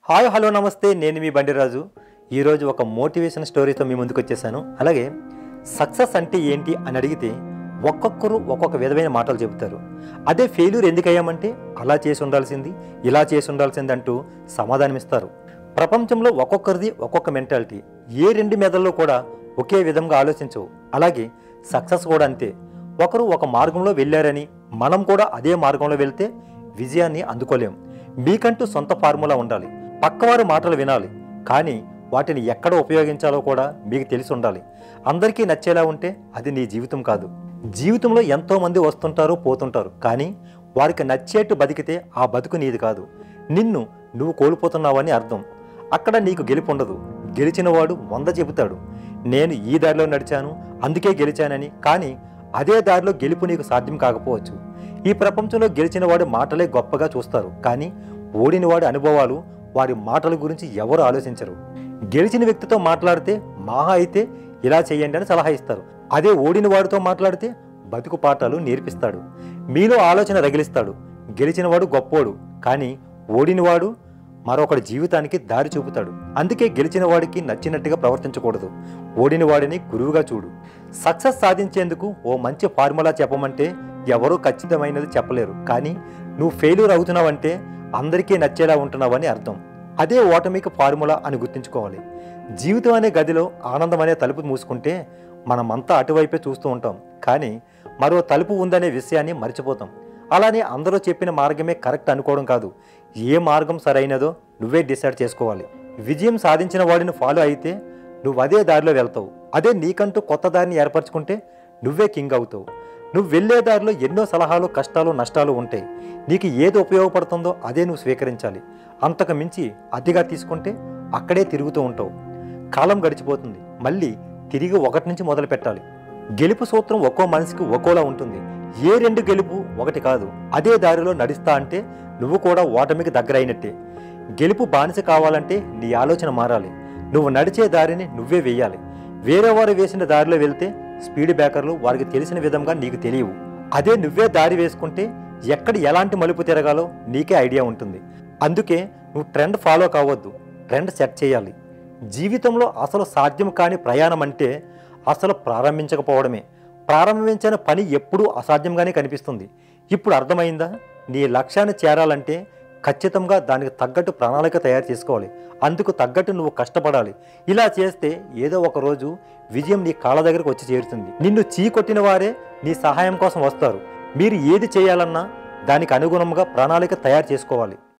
hi hello నమస్తే నేను మీ బండిరాజు ఈరోజు ఒక మోటివేషన్ స్టోరీతో మీ ముందుకు వచ్చేసాను అలాగే సక్సెస్ అంటే ఏంటి అని అడిగితే ఒక్కొక్కరు ఒక్కొక్క విధమైన మాటలు చెబుతారు అదే ఫెయిల్యూర్ ఎందుకు అయ్యామంటే అలా చేసి ఉండాల్సింది ఇలా చేసి ఉండాల్సింది అంటూ సమాధానం ఇస్తారు ప్రపంచంలో ఒక్కొక్కరిది ఒక్కొక్క మెంటాలిటీ ఏ రెండు మెదల్లో కూడా ఒకే విధంగా ఆలోచించవు అలాగే సక్సెస్ కూడా అంతే ఒకరు ఒక మార్గంలో వెళ్ళారని మనం కూడా అదే మార్గంలో వెళ్తే విజయాన్ని అందుకోలేం మీకంటూ సొంత ఫార్ములా ఉండాలి పక్కవారి మాటలు వినాలి కానీ వాటిని ఎక్కడ ఉపయోగించాలో కూడా మీకు తెలిసి ఉండాలి అందరికీ నచ్చేలా ఉంటే అది నీ జీవితం కాదు జీవితంలో ఎంతో మంది వస్తుంటారు పోతుంటారు కానీ వారికి నచ్చేట్టు బతికితే ఆ బతుకు నీది కాదు నిన్ను నువ్వు కోల్పోతున్నావని అర్థం అక్కడ నీకు గెలుపు ఉండదు గెలిచినవాడు వంద చెబుతాడు నేను ఈ దారిలో నడిచాను అందుకే గెలిచానని కానీ అదే దారిలో గెలుపు నీకు సాధ్యం కాకపోవచ్చు ఈ ప్రపంచంలో గెలిచిన వాడి మాటలే గొప్పగా చూస్తారు కానీ ఓడిన వాడి అనుభవాలు వారి మాటల గురించి ఎవరు ఆలోచించరు గెలిచిన వ్యక్తితో మాట్లాడితే మహా అయితే ఇలా చేయండి అని సలహా ఇస్తారు అదే ఓడిన వాడితో మాట్లాడితే బతుకు పాఠాలు నేర్పిస్తాడు మీలో ఆలోచన రగిలిస్తాడు గెలిచినవాడు గొప్పోడు కానీ ఓడినవాడు మరొకడి జీవితానికి దారి చూపుతాడు అందుకే గెలిచిన వాడికి నచ్చినట్టుగా ప్రవర్తించకూడదు ఓడిన వాడిని గురువుగా చూడు సక్సెస్ సాధించేందుకు ఓ మంచి ఫార్ములా చెప్పమంటే ఎవరూ ఖచ్చితమైనది చెప్పలేరు కానీ నువ్వు ఫెయిల్యూర్ అవుతున్నావంటే అందరికీ నచ్చేలా ఉంటున్నావని అర్థం అదే ఓటమికి ఫార్ములా అని గుర్తుంచుకోవాలి జీవితం అనే గదిలో ఆనందం అనే తలుపు మూసుకుంటే మనమంతా అటువైపే చూస్తూ ఉంటాం కానీ మరో తలుపు ఉందనే విషయాన్ని మర్చిపోతాం అలానే అందరూ చెప్పిన మార్గమే కరెక్ట్ అనుకోవడం కాదు ఏ మార్గం సరైనదో నువ్వే డిసైడ్ చేసుకోవాలి విజయం సాధించిన వాడిని ఫాలో అయితే నువ్వు అదే దారిలో వెళ్తావు అదే నీకంటూ కొత్త దారిని ఏర్పరచుకుంటే నువ్వే కింగ్ అవుతావు నువ్వు వెళ్ళే దారిలో ఎన్నో సలహాలు కష్టాలు నష్టాలు ఉంటాయి నీకు ఏది ఉపయోగపడుతుందో అదే నువ్వు స్వీకరించాలి అంతకు మించి అతిగా తీసుకుంటే అక్కడే తిరుగుతూ ఉంటావు కాలం గడిచిపోతుంది మళ్ళీ తిరిగి ఒకటి నుంచి మొదలు పెట్టాలి గెలుపు సూత్రం ఒక్కో మనిషికి ఒక్కోలా ఉంటుంది ఏ రెండు గెలుపు ఒకటి కాదు అదే దారిలో నడుస్తా అంటే నువ్వు కూడా ఓటమికి దగ్గరైనట్టే గెలుపు బానిస కావాలంటే నీ ఆలోచన మారాలి నువ్వు నడిచే దారిని నువ్వే వేయాలి వేరే వారు వేసిన దారిలో వెళ్తే స్పీడ్ బ్రేకర్లు వారికి తెలిసిన విధంగా నీకు తెలియవు అదే నువ్వే దారి వేసుకుంటే ఎక్కడ ఎలాంటి మలుపు తిరగాలో నీకే ఐడియా ఉంటుంది అందుకే నువ్వు ట్రెండ్ ఫాలో కావద్దు ట్రెండ్ సెట్ చేయాలి జీవితంలో అసలు సాధ్యం కాని ప్రయాణం అంటే అసలు ప్రారంభించకపోవడమే ప్రారంభించిన పని ఎప్పుడూ అసాధ్యంగానే కనిపిస్తుంది ఇప్పుడు అర్థమైందా నీ లక్ష్యాన్ని చేరాలంటే ఖచ్చితంగా దానికి తగ్గట్టు ప్రణాళిక తయారు చేసుకోవాలి అందుకు తగ్గట్టు నువ్వు కష్టపడాలి ఇలా చేస్తే ఏదో ఒక రోజు విజయం నీ కాళ్ళ దగ్గరకు వచ్చి చేరుతుంది నిన్ను చీకొట్టిన వారే నీ సహాయం కోసం వస్తారు మీరు ఏది చేయాలన్నా దానికి అనుగుణంగా ప్రణాళిక తయారు చేసుకోవాలి